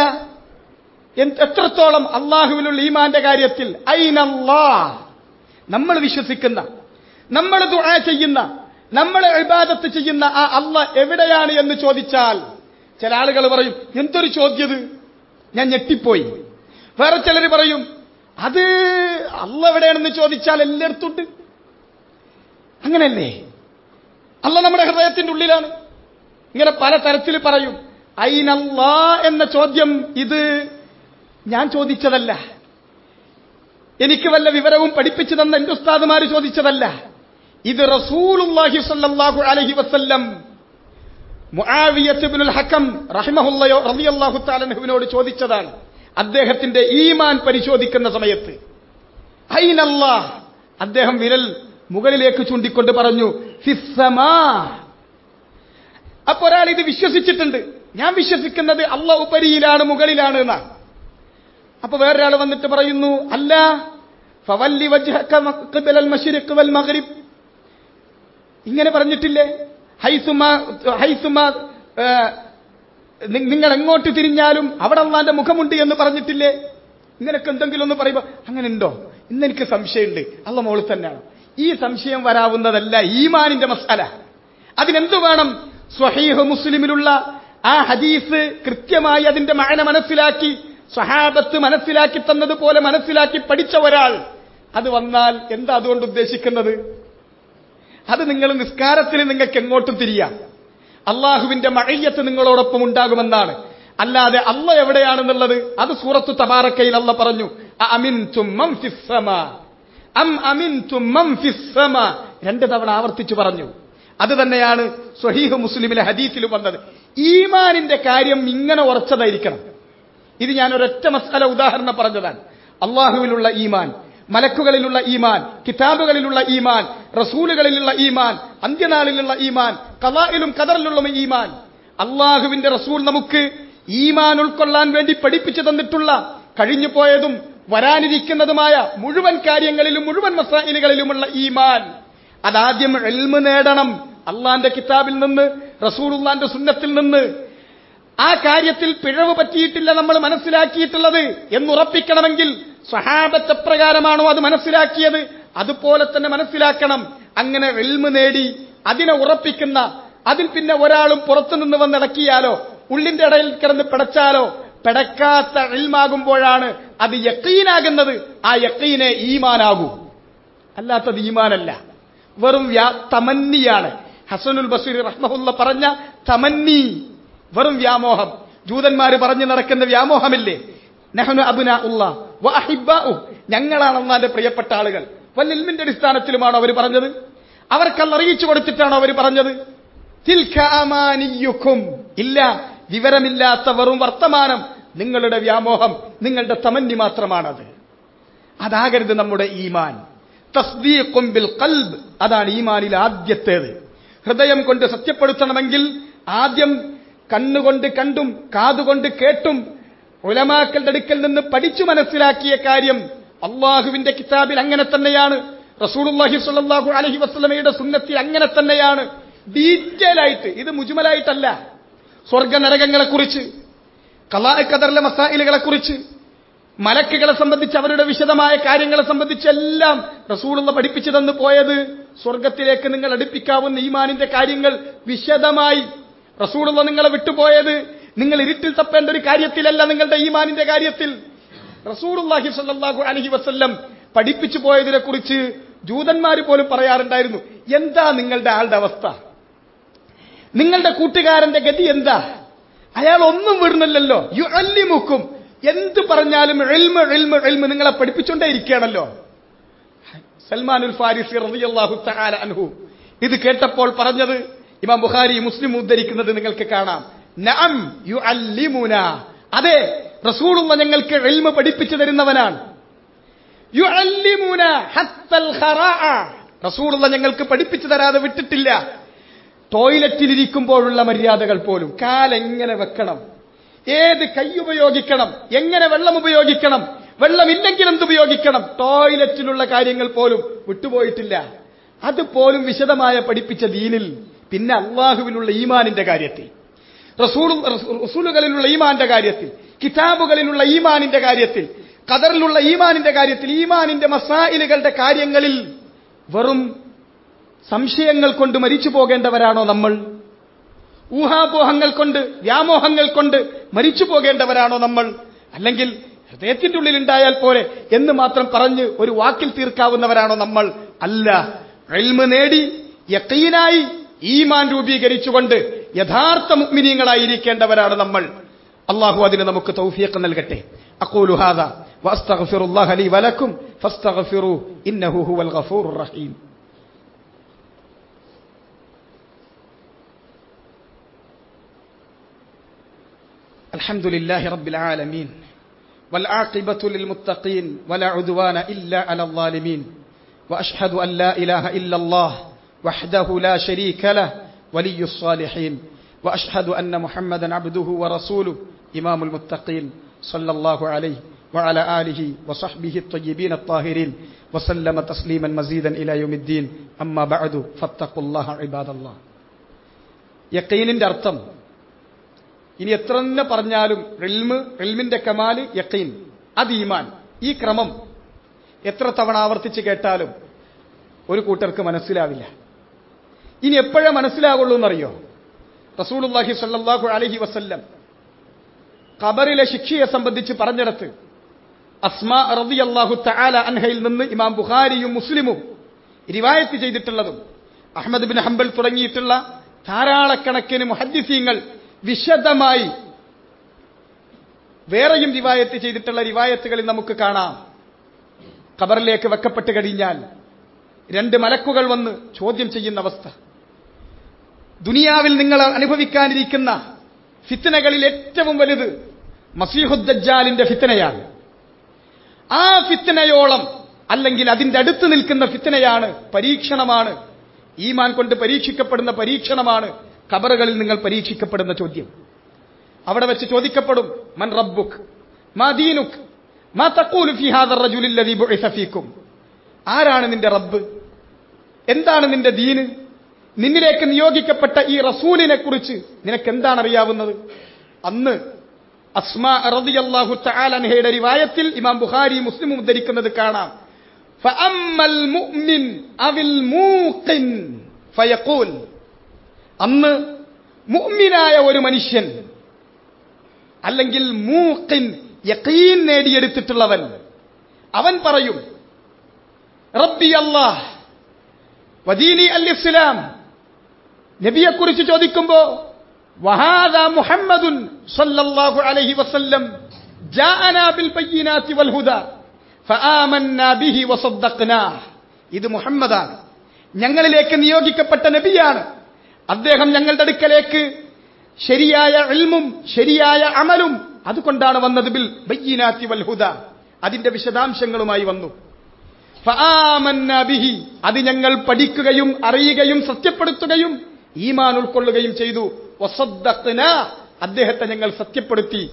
എത്രത്തോളം അള്ളാഹുവിലുള്ള ഈമാന്റെ കാര്യത്തിൽ ഐനല്ലാ നമ്മൾ വിശ്വസിക്കുന്ന നമ്മൾ ദുആ ചെയ്യുന്ന നമ്മൾ ഇബാദത്ത് ചെയ്യുന്ന ആ അല്ല എവിടെയാണ് എന്ന് ചോദിച്ചാൽ ചില ആളുകൾ പറയും എന്തൊരു ചോദ്യത് ഞാൻ ഞെട്ടിപ്പോയി വേറെ ചിലർ പറയും അത് അല്ല എവിടെയാണെന്ന് ചോദിച്ചാൽ എല്ലായിടത്തുണ്ട് അങ്ങനല്ലേ അല്ല നമ്മുടെ ഹൃദയത്തിന്റെ ഉള്ളിലാണ് ഇങ്ങനെ പല തരത്തിൽ പറയും ഐനല്ലാ എന്ന ചോദ്യം ഇത് ഞാൻ ചോദിച്ചതല്ല എനിക്ക് വല്ല വിവരവും പഠിപ്പിച്ചു തന്ന എന്റെ ഉസ്താദുമാര് ചോദിച്ചതല്ല ഇത് റസൂലുള്ളാഹി സ്വല്ലല്ലാഹു അലൈഹി വസല്ലം മുആവിയത്ത് ഇബ്നുൽ ഹക്കം റഹിമഹുല്ലയോ റളിയല്ലാഹു തആല അൻഹുവിനോട് ചോദിച്ചതാണ് അദ്ദേഹത്തിന്റെ ഈമാൻ പരിശോധിക്കുന്ന സമയത്ത് ഐനല്ലാ അദ്ദേഹം വിരൽ മുകളിലേക്ക് ചൂണ്ടിക്കൊണ്ട് പറഞ്ഞു ഫിസ്സമാ അപ്പൊ ഒരാൾ ഇത് വിശ്വസിച്ചിട്ടുണ്ട് ഞാൻ വിശ്വസിക്കുന്നത് അല്ല ഉപരിയിലാണ് മുകളിലാണ് എന്നാണ് അപ്പൊ വേറൊരാൾ വന്നിട്ട് പറയുന്നു അല്ല ഫവല്ലി വജ്ഹക ഖിബലൽ മശ്രിഖ് വൽ മഗ്രിബ് ഇങ്ങനെ പറഞ്ഞിട്ടില്ലേ ഹൈസുമ ഹൈസുമ ഏ, നി- നിങ്ങൾ എങ്ങോട്ട് തിരിഞ്ഞാലും അവിടെ അള്ളാന്റെ മുഖമുണ്ട് എന്ന് പറഞ്ഞിട്ടില്ലേ ഇങ്ങനൊക്കെ എന്തെങ്കിലും ഒന്ന് പറയുമ്പോ അങ്ങനെ ഉണ്ടോ ഇന്ന് എനിക്ക് സംശയമുണ്ട് അള്ള മോളിൽ തന്നെയാണ് ഈ സംശയം വരാവുന്നതല്ല ഈമാനിന്റെ മസാല അതിനെന്തു വേണം സ്വഹീഹ് മുസ്ലിമിലുള്ള ആ ഹദീസ് കൃത്യമായി അതിന്റെ മാന മനസ്സിലാക്കി സ്വഹാബത്ത് മനസ്സിലാക്കി തന്നതുപോലെ മനസ്സിലാക്കി പഠിച്ച ഒരാൾ അത് വന്നാൽ എന്താ അതുകൊണ്ട് ഉദ്ദേശിക്കുന്നത് അത് നിങ്ങൾ നിസ്കാരത്തിൽ നിങ്ങൾക്ക് എങ്ങോട്ടും തിരിയാം അള്ളാഹുവിന്റെ മഴയത്ത് നിങ്ങളോടൊപ്പം ഉണ്ടാകുമെന്നാണ് അല്ലാതെ അല്ല എവിടെയാണെന്നുള്ളത് അത് സൂറത്തു തബാറക്കയിൽ അല്ല പറഞ്ഞു അമിൻ അം അമിൻ രണ്ട് തവണ ആവർത്തിച്ചു പറഞ്ഞു അത് തന്നെയാണ് സ്വഹീഹ് മുസ്ലിമിലെ ഹദീസിലും വന്നത് ഈമാനിന്റെ കാര്യം ഇങ്ങനെ ഉറച്ചതായിരിക്കണം ഇത് ഞാൻ ഒരൊറ്റ മസാല ഉദാഹരണം പറഞ്ഞതാണ് അള്ളാഹുവിലുള്ള ഈമാൻ മലക്കുകളിലുള്ള ഈമാൻ കിതാബുകളിലുള്ള ഈമാൻ റസൂലുകളിലുള്ള ഈമാൻ അന്ത്യനാളിലുള്ള ഈമാൻ കലായിലും കദറിലുള്ള ഈമാൻ അള്ളാഹുവിന്റെ റസൂൽ നമുക്ക് ഈമാൻ ഉൾക്കൊള്ളാൻ വേണ്ടി പഠിപ്പിച്ചു തന്നിട്ടുള്ള കഴിഞ്ഞു പോയതും വരാനിരിക്കുന്നതുമായ മുഴുവൻ കാര്യങ്ങളിലും മുഴുവൻ മസായിലുകളിലുമുള്ള ഈമാൻ അതാദ്യം എൽമ് നേടണം അള്ളാന്റെ കിതാബിൽ നിന്ന് റസൂലുള്ളാന്റെ സുന്നത്തിൽ നിന്ന് ആ കാര്യത്തിൽ പിഴവ് പറ്റിയിട്ടില്ല നമ്മൾ മനസ്സിലാക്കിയിട്ടുള്ളത് എന്നുറപ്പിക്കണമെങ്കിൽ സ്വഹാബത്ത് എപ്രകാരമാണോ അത് മനസ്സിലാക്കിയത് അതുപോലെ തന്നെ മനസ്സിലാക്കണം അങ്ങനെ എൽമ് നേടി അതിനെ ഉറപ്പിക്കുന്ന അതിൽ പിന്നെ ഒരാളും പുറത്തുനിന്ന് വന്നിടക്കിയാലോ ഉള്ളിന്റെ ഇടയിൽ കിടന്ന് പിടച്ചാലോ പിടക്കാത്ത എൽമാകുമ്പോഴാണ് അത് യക്കീനാകുന്നത് ആ യക്കീനെ ഈമാനാകൂ അല്ലാത്തത് ഈമാനല്ല വെറും വ്യാ തമന്നിയാണ് ഹസനുൽ ബസീർ റഹ്മഹുല്ല പറഞ്ഞ തമന്നി വെറും വ്യാമോഹം ജൂതന്മാര് പറഞ്ഞു നടക്കുന്ന വ്യാമോഹമില്ലേ നെഹ്നു അബുന ഉള്ള ഞങ്ങളാണ് അള്ളാന്റെ പ്രിയപ്പെട്ട ആളുകൾ വല്ല ഇൽമിന്റെ അടിസ്ഥാനത്തിലുമാണോ അവർ പറഞ്ഞത് അവർക്കല്ല അറിയിച്ചു കൊടുത്തിട്ടാണോ അവർ പറഞ്ഞത് തിൽക അമാനിയുക്കും ഇല്ല വിവരമില്ലാത്ത വെറും വർത്തമാനം നിങ്ങളുടെ വ്യാമോഹം നിങ്ങളുടെ തമന്നി മാത്രമാണത് അതാകരുത് നമ്മുടെ ഈമാൻ തസ്ദീഖും ബിൽ ഖൽബ് അതാണ് ഈമാനിൽ ആദ്യത്തേത് ഹൃദയം കൊണ്ട് സത്യപ്പെടുത്തണമെങ്കിൽ ആദ്യം കണ്ണുകൊണ്ട് കണ്ടും കാതുകൊണ്ട് കേട്ടും ഉലമാക്കളുടെ അടുക്കൽ നിന്ന് പഠിച്ചു മനസ്സിലാക്കിയ കാര്യം അള്ളാഹുവിന്റെ കിതാബിൽ അങ്ങനെ തന്നെയാണ് റസൂലുള്ളാഹി സ്വല്ലല്ലാഹു അലൈഹി വസല്ലമയുടെ സുന്നത്തിൽ അങ്ങനെ തന്നെയാണ് ഡീറ്റെയിൽ ആയിട്ട് ഇത് മുജുമലായിട്ടല്ല സ്വർഗ നരകങ്ങളെ കുറിച്ച് കലാഖദറിലെ മസായിലുകളെ കുറിച്ച് മലക്കുകളെ സംബന്ധിച്ച് അവരുടെ വിശദമായ കാര്യങ്ങളെ സംബന്ധിച്ച് എല്ലാം റസൂലുള്ള പഠിപ്പിച്ചു തന്നു പോയത് സ്വർഗത്തിലേക്ക് നിങ്ങൾ അടുപ്പിക്കാവുന്ന ഈമാനിന്റെ കാര്യങ്ങൾ വിശദമായി റസൂലുള്ള നിങ്ങളെ വിട്ടുപോയത് നിങ്ങൾ ഇരുട്ടിൽ തപ്പേണ്ട ഒരു കാര്യത്തിലല്ല നിങ്ങളുടെ ഈമാനിന്റെ കാര്യത്തിൽ റസൂലുള്ളാഹി സ്വല്ലല്ലാഹു അലൈഹി വസല്ലം പഠിപ്പിച്ചു പോയതിനെ കുറിച്ച് ജൂതന്മാർ പോലും പറയാറുണ്ടായിരുന്നു എന്താ നിങ്ങളുടെ ആളുടെ അവസ്ഥ നിങ്ങളുടെ കൂട്ടുകാരന്റെ ഗതി എന്താ അയാൾ ഒന്നും വിടുന്നില്ലല്ലോ യു അല്ലിമുക്കും എന്ത് പറഞ്ഞാലും എൽമ എൽമ എൽമ നിങ്ങളെ പഠിപ്പിച്ചുകൊണ്ടേ ഇരിക്കുകയാണല്ലോ സൽമാനുൽ ഫാരിസി റളിയല്ലാഹു തആല അൻഹു ഇത് കേട്ടപ്പോൾ പറഞ്ഞത് ഇമാം ബുഖാരി മുസ്ലിം ഉദ്ധരിക്കുന്നത് നിങ്ങൾക്ക് കാണാം നഅം യുഅല്ലിമുന അതെ റസൂലുള്ള ഞങ്ങൾക്ക് എൽമ പഠിപ്പിച്ചു തരുന്നവനാണ് യുഅല്ലിമുന ഹത്തൽ ഖറാഅ റസൂലുള്ള ഞങ്ങൾക്ക് പഠിപ്പിച്ചു തരാതെ വിട്ടിട്ടില്ല ടോയ്ലറ്റിലിരിക്കുമ്പോഴുള്ള മര്യാദകൾ പോലും കാലെങ്ങനെ വെക്കണം ഏത് കൈ ഉപയോഗിക്കണം എങ്ങനെ വെള്ളം ഉപയോഗിക്കണം വെള്ളമില്ലെങ്കിൽ എന്തുപയോഗിക്കണം ടോയ്ലറ്റിലുള്ള കാര്യങ്ങൾ പോലും വിട്ടുപോയിട്ടില്ല അതുപോലും വിശദമായ പഠിപ്പിച്ച ദീനിൽ പിന്നെ അള്ളാഹുവിനുള്ള ഈമാനിന്റെ കാര്യത്തിൽ റസൂൾ റസൂലുകളിലുള്ള ഈമാന്റെ കാര്യത്തിൽ കിതാബുകളിലുള്ള ഈമാനിന്റെ കാര്യത്തിൽ ഖദറിലുള്ള ഈമാനിന്റെ കാര്യത്തിൽ ഈമാനിന്റെ മസായിലുകളുടെ കാര്യങ്ങളിൽ വെറും സംശയങ്ങൾ കൊണ്ട് മരിച്ചു പോകേണ്ടവരാണോ നമ്മൾ ഊഹാപോഹങ്ങൾ കൊണ്ട് വ്യാമോഹങ്ങൾ കൊണ്ട് മരിച്ചു പോകേണ്ടവരാണോ നമ്മൾ അല്ലെങ്കിൽ ഹൃദയത്തിന്റെ ഉള്ളിൽ ഉണ്ടായാൽ പോരെ എന്ന് മാത്രം പറഞ്ഞ് ഒരു വാക്കിൽ തീർക്കാവുന്നവരാണോ നമ്മൾ അല്ല എൽമ് നേടി യക്കീനായി ഈമാൻ രൂപീകരിച്ചുകൊണ്ട് യഥാർത്ഥ മുഗ്മിനീങ്ങളായിരിക്കേണ്ടവരാണ് നമ്മൾ അള്ളാഹു അതിന് നമുക്ക് തൗഫീഖ് നൽകട്ടെ അഖൂലു ഹാദാ വഅസ്തഗ്ഫിറുല്ലാഹ ലി വലക്കും ഫസ്തഗ്ഫിറൂ ഇന്നഹു ഹുവൽ ഗഫൂറുർ റഹീം الحمد لله رب العالمين والعاقبة للمتقين ولا عدوان إلا على الظالمين وأشهد أن لا إله إلا الله وحده لا شريك له ولي الصالحين وأشهد أن محمدا عبده ورسوله إمام المتقين صلى الله عليه وعلى آله وصحبه الطيبين الطاهرين وسلم تسليما مزيدا إلى يوم الدين أما بعد فاتقوا الله عباد الله يقين أرتم ഇനി എത്ര തന്നെ പറഞ്ഞാലും റിൽമ് റിൽമിന്റെ കമാല് യക്കീൻ അത് ഈമാൻ ഈ ക്രമം എത്ര തവണ ആവർത്തിച്ച് കേട്ടാലും ഒരു കൂട്ടർക്ക് മനസ്സിലാവില്ല ഇനി എപ്പോഴേ മനസ്സിലാകുള്ളൂ എന്നറിയോ റസൂലുല്ലാഹി സല്ലാഹു അലഹി വസല്ലം ഖബറിലെ ശിക്ഷയെ സംബന്ധിച്ച് പറഞ്ഞിടത്ത് അസ്മാ റബി അള്ളാഹു തആല അൻഹയിൽ നിന്ന് ഇമാം ബുഖാരിയും മുസ്ലിമും റിവായത്ത് ചെയ്തിട്ടുള്ളതും അഹമ്മദ് ബിൻ ഹംബൽ തുടങ്ങിയിട്ടുള്ള ധാരാളക്കണക്കിന് മുഹദ്ദിസീങ്ങൾ വിശദമായി വേറെയും റിവായത്ത് ചെയ്തിട്ടുള്ള റിവായത്തുകളിൽ നമുക്ക് കാണാം ഖബറിലേക്ക് വെക്കപ്പെട്ട് കഴിഞ്ഞാൽ രണ്ട് മലക്കുകൾ വന്ന് ചോദ്യം ചെയ്യുന്ന അവസ്ഥ ദുനിയാവിൽ നിങ്ങൾ അനുഭവിക്കാനിരിക്കുന്ന ഫിത്തനകളിൽ ഏറ്റവും വലുത് മസീഹുദ്ദജാലിന്റെ ഫിത്തനയാണ് ആ ഫിത്തനയോളം അല്ലെങ്കിൽ അതിന്റെ അടുത്ത് നിൽക്കുന്ന ഫിത്തനയാണ് പരീക്ഷണമാണ് ഈമാൻ കൊണ്ട് പരീക്ഷിക്കപ്പെടുന്ന പരീക്ഷണമാണ് ഖബറുകളിൽ നിങ്ങൾ പരീക്ഷിക്കപ്പെടുന്ന ചോദ്യം അവിടെ വെച്ച് ചോദിക്കപ്പെടും മൻ റബ്ബുക് മാ ദീനുക് മാ തഖൂലു ഫീ ഹാദർ റജുലിൽ ലദീ ബുഇസ ഫീക്കും ആരാണ് നിന്റെ റബ്ബ് എന്താണ് നിന്റെ ദീന് നിന്നിലേക്ക് നിയോഗിക്കപ്പെട്ട ഈ റസൂലിനെ കുറിച്ച് നിനക്ക് എന്താണ് അറിയാവുന്നത് അന്ന് അസ്മാ റളിയല്ലാഹു തആല അൻഹയുടെ റിവായത്തിൽ ഇമാം ബുഖാരി മുസ്ലിമും ഉദ്ധരിക്കുന്നത് കാണാം ഫഅമ്മൽ മുഅ്മിൻ അവിൽ മൂഖിൻ ഫയഖൂൽ അന്ന് മുഅ്മിനായ ഒരു മനുഷ്യൻ അല്ലെങ്കിൽ മൂഖിൻ യഖീൻ നേടിയെടുത്തിട്ടുള്ളവൻ അവൻ പറയും റബ്ബി അല്ലാഹ് വദീനി അൽ ഇസ്ലാം നബിയെക്കുറിച്ച് ചോദിക്കുമ്പോ വഹാദ മുഹമ്മദുൻ സല്ലല്ലാഹു അലൈഹി വസല്ലം ജാഅനാ ബിൽ ബയ്യിനാതി വൽ ഹുദാ ഫആമന്നാ ബിഹി വസദ്ദഖ്നാഹ് ഇത് മുഹമ്മദാണ് ഞങ്ങളിലേക്ക് നിയോഗിക്കപ്പെട്ട നബിയാണ് അദ്ദേഹം ഞങ്ങളുടെ അടുക്കലേക്ക് ശരിയായ ഇൽമും ശരിയായ അമലും അതുകൊണ്ടാണ് വന്നത് ബിൽ ബയ്യിനാത്തി വൽ ഹുദ അതിന്റെ വിശദാംശങ്ങളുമായി വന്നു ഫആമന്നാ ബിഹി അത് ഞങ്ങൾ പഠിക്കുകയും അറിയുകയും സത്യപ്പെടുത്തുകയും ഈമാൻ ഉൾക്കൊള്ളുകയും ചെയ്തു വസദ്ദഖ്നാ അദ്ദേഹത്തെ ഞങ്ങൾ സത്യപ്പെടുത്തി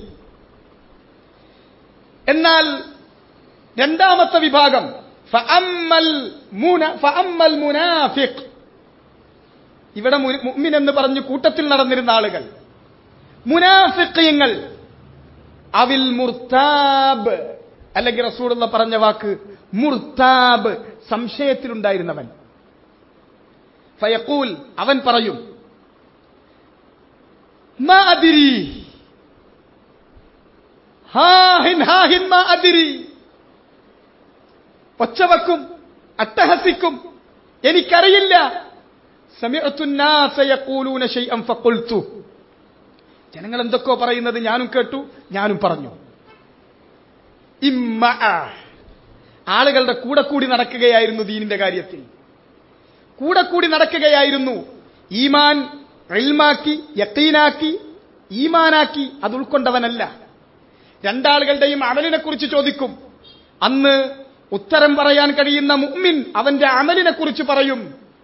എന്നാൽ രണ്ടാമത്തെ വിഭാഗം ഫഅമ്മൽ മുന ഫഅമ്മൽ മുനാഫിഖ് ഇവിടെ മുഅ്മിൻ എന്ന് പറഞ്ഞു കൂട്ടത്തിൽ നടന്നിരുന്ന ആളുകൾ മുനാഫിഖ്യങ്ങൾ അവിൽ മുർത്താബ് അല്ലെങ്കിൽ റസൂലുള്ള പറഞ്ഞ വാക്ക് മുർത്താബ് സംശയത്തിലുണ്ടായിരുന്നവൻ ഫയക്കൂൽ അവൻ പറയും മാ അതിരി ഹാഹിൻ ഹാഹിൻ മാ അതിരി ഒച്ചവക്കും അട്ടഹസിക്കും എനിക്കറിയില്ല ജനങ്ങൾ എന്തൊക്കെയോ പറയുന്നത് ഞാനും കേട്ടു ഞാനും പറഞ്ഞു ഇമ്മ ആളുകളുടെ കൂടെ കൂടി നടക്കുകയായിരുന്നു ദീനിന്റെ കാര്യത്തിൽ കൂടെ കൂടി നടക്കുകയായിരുന്നു ഈമാൻ ഇൽമാക്കി യക്കീനാക്കി ഈമാനാക്കി അത് ഉൾക്കൊണ്ടവനല്ല രണ്ടാളുകളുടെയും അമലിനെ കുറിച്ച് ചോദിക്കും അന്ന് ഉത്തരം പറയാൻ കഴിയുന്ന മുഅ്മിൻ അവന്റെ അമലിനെ കുറിച്ച് പറയും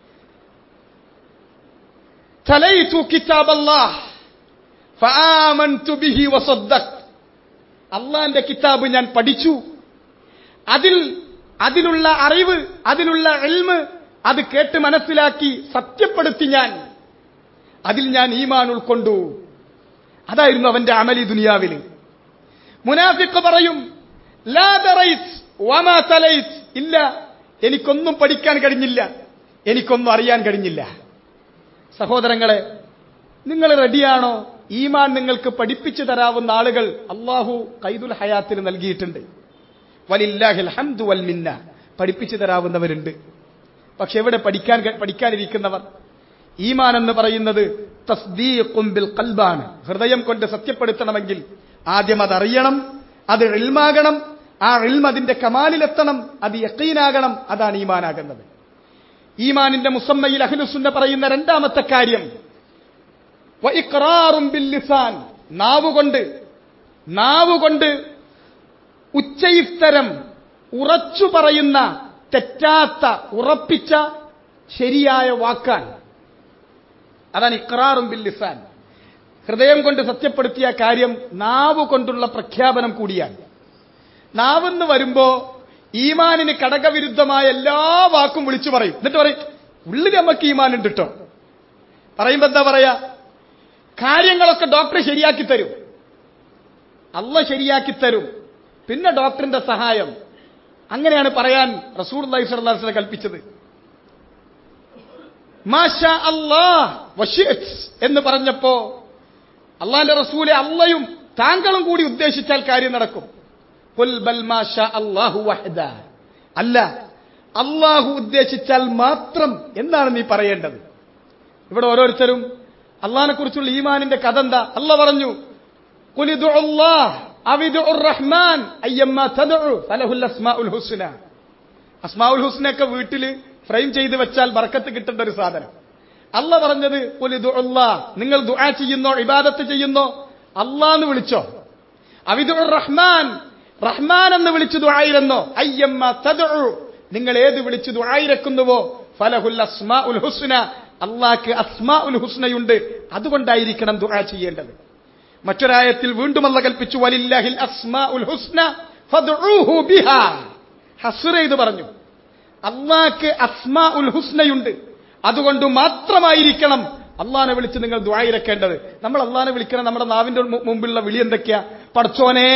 തലൈതു കിതാബല്ലാഹ് ഫആമൻതു ബിഹി വസദ്ദഖ് അള്ളാന്റെ കിതാബ് ഞാൻ പഠിച്ചു അതിൽ അതിലുള്ള അറിവ് അതിലുള്ള എൽമ് അത് കേട്ട് മനസ്സിലാക്കി സത്യപ്പെടുത്തി ഞാൻ അതിൽ ഞാൻ ഈമാൻ ഉൾക്കൊണ്ടു അതായിരുന്നു അവന്റെ അമലി ദുനിയാവില് മുനാഫിക്ക് പറയും ലാ ദറൈത് വമാ തലൈത് ഇല്ല എനിക്കൊന്നും പഠിക്കാൻ കഴിഞ്ഞില്ല എനിക്കൊന്നും അറിയാൻ കഴിഞ്ഞില്ല സഹോദരങ്ങളെ നിങ്ങൾ റെഡിയാണോ ഈമാൻ നിങ്ങൾക്ക് പഠിപ്പിച്ചു തരാവുന്ന ആളുകൾ അള്ളാഹു കൈദുൽ ഹയാത്തിന് നൽകിയിട്ടുണ്ട് വലില്ലാഹിൽ ഹംദു വൽ മിന്ന പഠിപ്പിച്ചു തരാവുന്നവരുണ്ട് പക്ഷെ എവിടെ പഠിക്കാൻ പഠിക്കാനിരിക്കുന്നവർ ഈമാൻ എന്ന് പറയുന്നത് തസ്ദീഖും ബിൽ ഖൽബാണ് ഹൃദയം കൊണ്ട് സത്യപ്പെടുത്തണമെങ്കിൽ ആദ്യം അത് അറിയണം അത് ഇൽമാകണം ആ ഇൽമ അതിന്റെ കമാലിലെത്തണം അത് യക്കീനാകണം അതാണ് ഈമാനാകുന്നത് ഈമാനിന്റെ മുസമ്മയിൽ അഹ്ലുസുന്ന പറയുന്ന രണ്ടാമത്തെ കാര്യം വഇഖ്റാറും ബിൽ ലിസാൻ നാവുകൊണ്ട് നാവുകൊണ്ട് ഉച്ചയിസ്തരം ഉറച്ചു പറയുന്ന തെറ്റാത്ത ഉറപ്പിച്ച ശരിയായ വാക്കാൻ അതാണ് ഇക്രാറും ബിൽ ലിസാൻ ഹൃദയം കൊണ്ട് സത്യപ്പെടുത്തിയ കാര്യം നാവ് കൊണ്ടുള്ള പ്രഖ്യാപനം കൂടിയാണ് നാവെന്ന് വരുമ്പോ ഈമാനിന് ഘടകവിരുദ്ധമായ എല്ലാ വാക്കും വിളിച്ചു പറയും എന്നിട്ട് പറയും ഉള്ളിൽ നമുക്ക് ഈമാൻ ഉണ്ട് കേട്ടോ പറയുമ്പോ എന്താ പറയാ കാര്യങ്ങളൊക്കെ ഡോക്ടർ ശരിയാക്കി തരും അല്ല ശരിയാക്കി തരും പിന്നെ ഡോക്ടറിന്റെ സഹായം അങ്ങനെയാണ് പറയാൻ റസൂർ അള്ളാഹിസ്വല്ലാസിനെ കൽപ്പിച്ചത് മാഷാ അള്ളാഹ് എന്ന് പറഞ്ഞപ്പോ അള്ളാന്റെ റസൂലെ അള്ളയും താങ്കളും കൂടി ഉദ്ദേശിച്ചാൽ കാര്യം നടക്കും അള്ളാഹു വഹദ അല്ല അള്ളാഹു ഉദ്ദേശിച്ചാൽ മാത്രം എന്നാണ് നീ പറയേണ്ടത് ഇവിടെ ഓരോരുത്തരും അള്ളഹാനെ കുറിച്ചുള്ള ഈമാനിന്റെ കഥ എന്താ അല്ല പറഞ്ഞു റഹ്മാൻ അസ്മാഉൽ ഹുസ്നൊക്കെ വീട്ടില് ഫ്രെയിം ചെയ്ത് വെച്ചാൽ ബർക്കത്ത് കിട്ടേണ്ട ഒരു സാധനം അല്ല പറഞ്ഞത് നിങ്ങൾ ദുആ ചെയ്യുന്നോ ഇബാദത്ത് ചെയ്യുന്നോ അള്ളാന്ന് വിളിച്ചോ അവിദുർ റഹ്മാൻ റഹ്മാൻ എന്ന് വിളിച്ചു ദുആയിരുന്നോ അയ്യമ്മ തദഉ നിങ്ങൾ ഏത് വിളിച്ചു ദുആയിരക്കുന്നുവോ ഫലഹുൽ അസ്മാ ഉൽ ഹുസ്ന അള്ളാഹ്ക്ക് അസ്മാ ഉൽ ഹുസ്നയുണ്ട് അതുകൊണ്ടായിരിക്കണം ദുആ ചെയ്യേണ്ടത് മറ്റൊരായത്തിൽ വീണ്ടും അല്ല കൽപ്പിച്ചു വലില്ലാഹിൽ അസ്മാ ഉൽ ഹുസ്ന ഫദ്ഉഹു ബിഹാ ഹസ്റ ഇത് പറഞ്ഞു അള്ളാഹ്ക്ക് അസ്മാ ഉൽ ഹുസ്നയുണ്ട് അതുകൊണ്ട് മാത്രമായിരിക്കണം അള്ളാനെ വിളിച്ച് നിങ്ങൾ ദ്വായിരക്കേണ്ടത് നമ്മൾ അള്ളാനെ വിളിക്കണം നമ്മുടെ നാവിന്റെ മുമ്പിലുള്ള വിളി എന്തൊക്കെയാ പടച്ചോനെ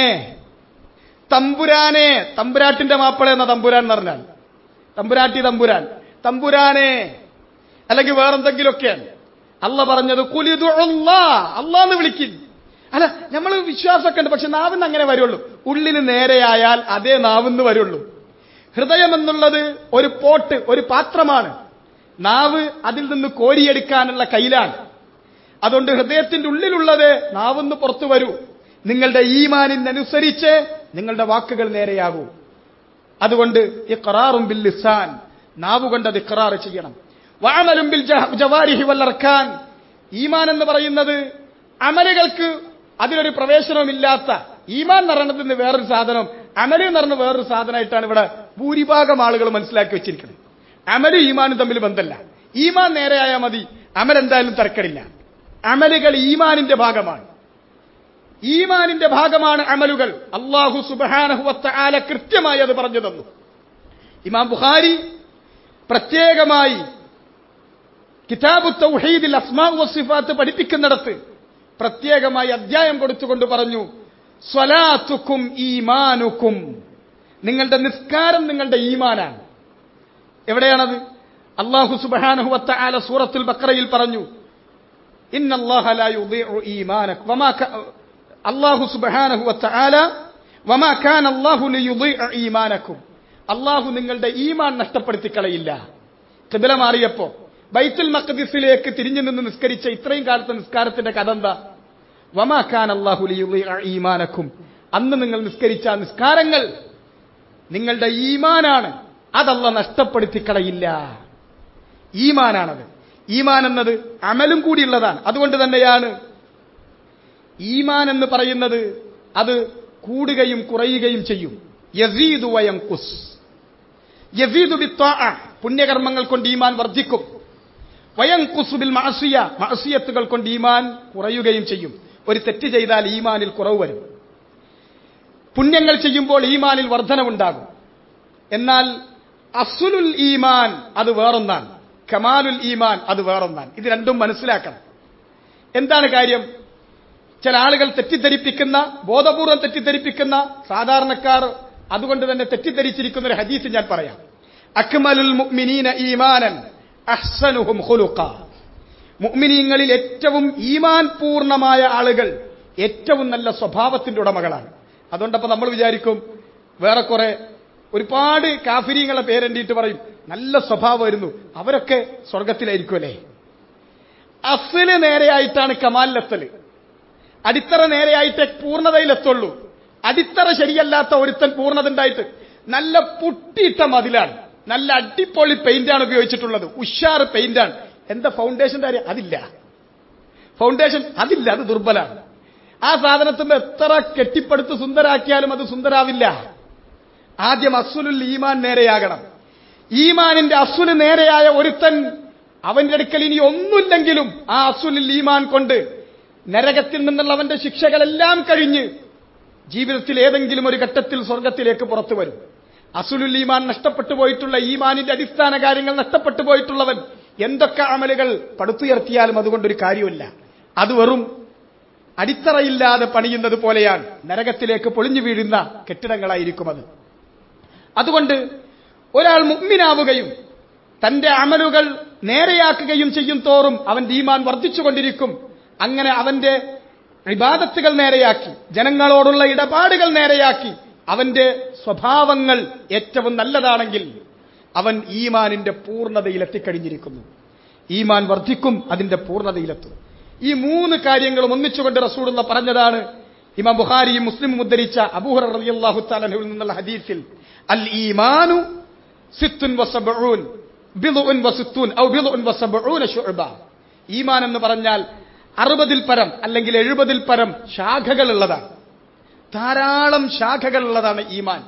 തമ്പുരാനെ തമ്പുരാട്ടിന്റെ മാപ്പിള എന്ന തമ്പുരാൻ എന്ന് പറഞ്ഞാൽ തമ്പുരാട്ടി തമ്പുരാൻ തമ്പുരാനെ അല്ലെങ്കിൽ വേറെന്തെങ്കിലുമൊക്കെയാണ് അല്ല പറഞ്ഞത് കുലിതു അള്ളാന്ന് വിളിക്കും അല്ല നമ്മൾ വിശ്വാസമൊക്കെ ഉണ്ട് പക്ഷെ നാവിന്ന് അങ്ങനെ വരുള്ളൂ ഉള്ളിന് നേരെയായാൽ അതേ നാവിന്ന് വരുള്ളൂ ഹൃദയം എന്നുള്ളത് ഒരു പോട്ട് ഒരു പാത്രമാണ് നാവ് അതിൽ നിന്ന് കോരിയെടുക്കാനുള്ള കയ്യിലാണ് അതുകൊണ്ട് ഹൃദയത്തിന്റെ ഉള്ളിലുള്ളത് നാവെന്ന് പുറത്തു വരൂ നിങ്ങളുടെ ഈമാനിനനുസരിച്ച് നിങ്ങളുടെ വാക്കുകൾ നേരെയാകൂ അതുകൊണ്ട് ഇഖറാറും ബിൽ ലിസാൻ നാവ് കൊണ്ട് അത് ഇഖറാർ ചെയ്യണം വാമലും ബിൽ ജവാരിഹി വല്ലർക്കാൻ ഈമാൻ എന്ന് പറയുന്നത് അമലുകൾക്ക് അതിനൊരു പ്രവേശനവുമില്ലാത്ത ഈമാൻ എന്ന് പറയുന്നതിന് വേറൊരു സാധനം അമല് എന്ന് പറഞ്ഞ വേറൊരു സാധനമായിട്ടാണ് ഇവിടെ ഭൂരിഭാഗം ആളുകൾ മനസ്സിലാക്കി വെച്ചിരിക്കുന്നത് അമലും ഈമാനും തമ്മിൽ ബന്ധമല്ല ഈമാൻ നേരെയായാൽ മതി അമൽ എന്തായാലും തർക്കടില്ല അമലുകൾ ഈമാനിന്റെ ഭാഗമാണ് ഈമാനിന്റെ ഭാഗമാണ് അമലുകൾ അള്ളാഹു സുബാനഹുവത്ത ആല കൃത്യമായി അത് പറഞ്ഞു തന്നു ഇമാം ബുഖാരി പ്രത്യേകമായി കിതാബു തൗഹീദിൽ അസ്മാ വസിഫാത്ത് പഠിപ്പിക്കുന്നിടത്ത് പ്രത്യേകമായി അധ്യായം കൊടുത്തുകൊണ്ട് പറഞ്ഞു സ്വലാത്തുക്കും ഈമാനുക്കും നിങ്ങളുടെ നിസ്കാരം നിങ്ങളുടെ ഈമാനാണ് എവിടെയാണത് അള്ളാഹു സുബാനഹുവത്ത ആല സൂറത്തുൽ ബക്രയിൽ പറഞ്ഞു അള്ളാഹു സുബാനഹുവത്ത ആല വമാ ഖാൻ അള്ളാഹു ഈമാനക്കും അള്ളാഹു നിങ്ങളുടെ ഈമാൻ നഷ്ടപ്പെടുത്തി കളയില്ല കിബില മാറിയപ്പോ ബൈത്തുൽ മഖദിസിലേക്ക് തിരിഞ്ഞു നിന്ന് നിസ്കരിച്ച ഇത്രയും കാലത്തെ നിസ്കാരത്തിന്റെ കഥ എന്താ വമാ ഖാൻ അള്ളാഹു ഈമാനക്കും അന്ന് നിങ്ങൾ നിസ്കരിച്ച നിസ്കാരങ്ങൾ നിങ്ങളുടെ ഈമാനാണ് അതല്ല നഷ്ടപ്പെടുത്തി കളയില്ല ഈമാനാണത് ഈമാൻ എന്നത് അമലും കൂടിയുള്ളതാണ് അതുകൊണ്ട് തന്നെയാണ് ഈമാൻ എന്ന് പറയുന്നത് അത് കൂടുകയും കുറയുകയും ചെയ്യും യസീദു വയം കുസ് യസീദു പുണ്യകർമ്മങ്ങൾ കൊണ്ട് ഈമാൻ വർദ്ധിക്കും വയം കുസുബിൽ മാസിയ മാസിയത്തുകൾ കൊണ്ട് ഈമാൻ കുറയുകയും ചെയ്യും ഒരു തെറ്റ് ചെയ്താൽ ഈമാനിൽ കുറവ് വരും പുണ്യങ്ങൾ ചെയ്യുമ്പോൾ ഈമാനിൽ വർധനവുണ്ടാകും എന്നാൽ അസുലുൽ ഈമാൻ അത് വേറൊന്നാണ് കമാലുൽ ഈമാൻ അത് വേറൊന്നാണ് ഇത് രണ്ടും മനസ്സിലാക്കണം എന്താണ് കാര്യം ചില ആളുകൾ തെറ്റിദ്ധരിപ്പിക്കുന്ന ബോധപൂർവം തെറ്റിദ്ധരിപ്പിക്കുന്ന സാധാരണക്കാർ അതുകൊണ്ട് തന്നെ തെറ്റിദ്ധരിച്ചിരിക്കുന്ന ഒരു ഹദീസ് ഞാൻ പറയാം അക്മലുൽ മുഅ്മിനീന ഈമാനൻ അഹ്സനുഹും ഖുലുഖ മുഅ്മിനീങ്ങളിൽ ഏറ്റവും ഈമാൻ പൂർണ്ണമായ ആളുകൾ ഏറ്റവും നല്ല സ്വഭാവത്തിന്റെ ഉടമകളാണ് അതുകൊണ്ടപ്പോ നമ്മൾ വിചാരിക്കും വേറെ കുറെ ഒരുപാട് കാഫിരീങ്ങളെ പേരെണ്ടിയിട്ട് പറയും നല്ല സ്വഭാവമായിരുന്നു അവരൊക്കെ സ്വർഗത്തിലായിരിക്കുമല്ലേ അസല് നേരെയായിട്ടാണ് കമാലിലെത്തല് അടിത്തറ നേരെയായിട്ടേ പൂർണ്ണതയിലെത്തുള്ളൂ അടിത്തറ ശരിയല്ലാത്ത ഒരുത്തൻ പൂർണ്ണത ഉണ്ടായിട്ട് നല്ല പുട്ടിയിട്ട മതിലാണ് നല്ല അടിപൊളി പെയിന്റാണ് ഉപയോഗിച്ചിട്ടുള്ളത് ഉഷാർ പെയിന്റാണ് എന്താ ഫൗണ്ടേഷന്റെ കാര്യം അതില്ല ഫൗണ്ടേഷൻ അതില്ല അത് ദുർബലാണ് ആ സാധനത്തിന്റെ എത്ര കെട്ടിപ്പടുത്ത് സുന്ദരാക്കിയാലും അത് സുന്ദരാവില്ല ആദ്യം അസുലുൽ ഈമാൻ നേരെയാകണം ഈമാനിന്റെ അസുല് നേരെയായ ഒരുത്തൻ അവന്റെ അടുക്കൽ ഇനി ഒന്നുമില്ലെങ്കിലും ആ അസുലിൽ ഈമാൻ കൊണ്ട് നരകത്തിൽ നിന്നുള്ള അവന്റെ ശിക്ഷകളെല്ലാം കഴിഞ്ഞ് ജീവിതത്തിൽ ഏതെങ്കിലും ഒരു ഘട്ടത്തിൽ സ്വർഗത്തിലേക്ക് പുറത്തു വരും അസുലുൽ ഈമാൻ നഷ്ടപ്പെട്ടു പോയിട്ടുള്ള ഈമാനിന്റെ അടിസ്ഥാന കാര്യങ്ങൾ നഷ്ടപ്പെട്ടു പോയിട്ടുള്ളവൻ എന്തൊക്കെ അമലുകൾ പടുത്തുയർത്തിയാലും അതുകൊണ്ടൊരു കാര്യമില്ല അത് വെറും അടിത്തറയില്ലാതെ പണിയുന്നത് പോലെയാണ് നരകത്തിലേക്ക് പൊളിഞ്ഞു വീഴുന്ന കെട്ടിടങ്ങളായിരിക്കും അത് അതുകൊണ്ട് ഒരാൾ മുഗ്മിനാവുകയും തന്റെ അമലുകൾ നേരെയാക്കുകയും ചെയ്യും തോറും അവന്റെ ഈമാൻ വർദ്ധിച്ചുകൊണ്ടിരിക്കും അങ്ങനെ അവന്റെ വിവാദത്തുകൾ നേരെയാക്കി ജനങ്ങളോടുള്ള ഇടപാടുകൾ നേരെയാക്കി അവന്റെ സ്വഭാവങ്ങൾ ഏറ്റവും നല്ലതാണെങ്കിൽ അവൻ ഈമാനിന്റെ പൂർണ്ണതയിൽ എത്തിക്കഴിഞ്ഞിരിക്കുന്നു ഈമാൻ വർദ്ധിക്കും അതിന്റെ പൂർണ്ണതയിലെത്തും ഈ മൂന്ന് കാര്യങ്ങളും ഒന്നിച്ചുകൊണ്ട് റസൂലുള്ള പറഞ്ഞതാണ് ഇമാം ബുഖാരിയും മുസ്ലിമും ഉദ്ധരിച്ച അബൂഹർ റളിയല്ലാഹു തആലയിൽ നിന്നുള്ള ഹദീസിൽ അൽ ഈമാനു സിത്തുൻ വസബഊൻ ബിളുൻ വസിത്തൂൻ ഔ ബിളുൻ വസബഊന ശുഅബ ഈമാൻ എന്ന് പറഞ്ഞാൽ അറുപതിൽ പരം അല്ലെങ്കിൽ എഴുപതിൽ പരം ശാഖകൾ ഉള്ളതാണ് ധാരാളം ശാഖകൾ ഉള്ളതാണ് ഈമാൻ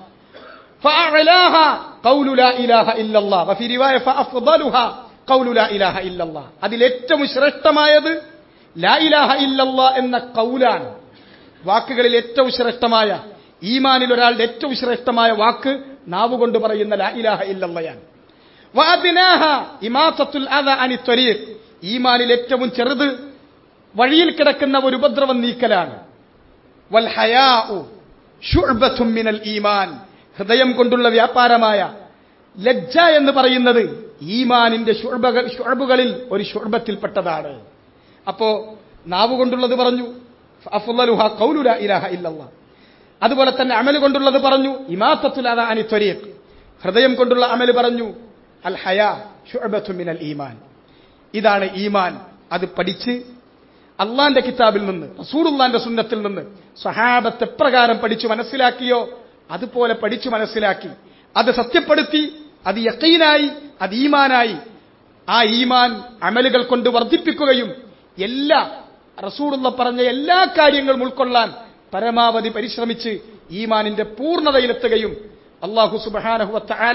فأعلاها قول لا إله إلا الله وفي رواية فأفضلها قول لا إله إلا الله അതിൽ ഏറ്റവും ശ്രേഷ്ഠമായത് ലാ ഇലാഹ ഇല്ലല്ലാ എന്ന കൗലാണ് വാക്കുകളിൽ ഏറ്റവും ശ്രേഷ്ഠമായ ഈമാനിൽ ഒരാളുടെ ഏറ്റവും ശ്രേഷ്ഠമായ വാക്ക് നാവുകൊണ്ട് പറയുന്ന ലാ ഇലാഹ ഇല്ലല്ലയാണ് വഅദ്നാഹ ഇമാസത്തുൽ അദ അനി ത്വരീഖ് ഈമാനിൽ ഏറ്റവും ചെറുത് വഴിയിൽ കിടക്കുന്ന ഒരു ഉപദ്രവം നീക്കലാണ് വൽ ഹയാഉ ശുഅബത്തും മിനൽ ഈമാൻ ഹൃദയം കൊണ്ടുള്ള വ്യാപാരമായ ലജ്ജ എന്ന് പറയുന്നത് ഈമാനിന്റെ ശുഅബകൾ ശുഅബുകളിൽ ഒരു ശുഅബത്തിൽപ്പെട്ടതാണ് അപ്പോ നാവ് കൊണ്ടുള്ളത് പറഞ്ഞു അഫ്ളലുഹ ഖൗലു ലാ ഇലാഹ ഇല്ലല്ലാഹ് അതുപോലെ തന്നെ അമൽ കൊണ്ടുള്ളത് പറഞ്ഞു ഇമാത്തത്തുൽ അദ അനി ത്വരീഖ് ഹൃദയം കൊണ്ടുള്ള അമൽ പറഞ്ഞു അൽ ഹയാ ശുഅബത്തു മിനൽ ഈമാൻ ഇതാണ് ഈമാൻ അത് പഠിച്ച് അള്ളാന്റെ കിതാബിൽ നിന്ന് റസൂലുള്ളാന്റെ സുന്നത്തിൽ നിന്ന് സഹാബത്ത് എപ്രകാരം പഠിച്ചു മനസ്സിലാക്കിയോ അതുപോലെ പഠിച്ചു മനസ്സിലാക്കി അത് സത്യപ്പെടുത്തി അത് യക്കീനായി അത് ഈമാനായി ആ ഈമാൻ അമലുകൾ കൊണ്ട് വർദ്ധിപ്പിക്കുകയും എല്ലാ റസൂലുള്ള പറഞ്ഞ എല്ലാ കാര്യങ്ങളും ഉൾക്കൊള്ളാൻ പരമാവധി പരിശ്രമിച്ച് ഈമാനിന്റെ പൂർണ്ണതയിലെത്തുകയും അള്ളാഹു സുബാനഹുവത്ത ആല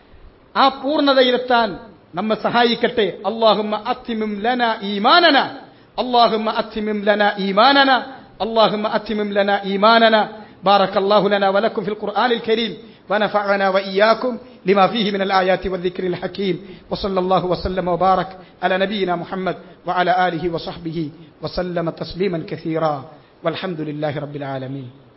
ആ പൂർണ്ണതയിലെത്താൻ നമ്മെ സഹായിക്കട്ടെ അള്ളാഹുമ്മ അത്തിമിം ലന ഈമാനന اللهم أتمم لنا إيماننا اللهم أتمم لنا إيماننا بارك الله لنا ولكم في القرآن الكريم ونفعنا وإياكم لما فيه من الآيات والذكر الحكيم وصلى الله وسلم وبارك على نبينا محمد وعلى آله وصحبه وسلم تسليما كثيرا والحمد لله رب العالمين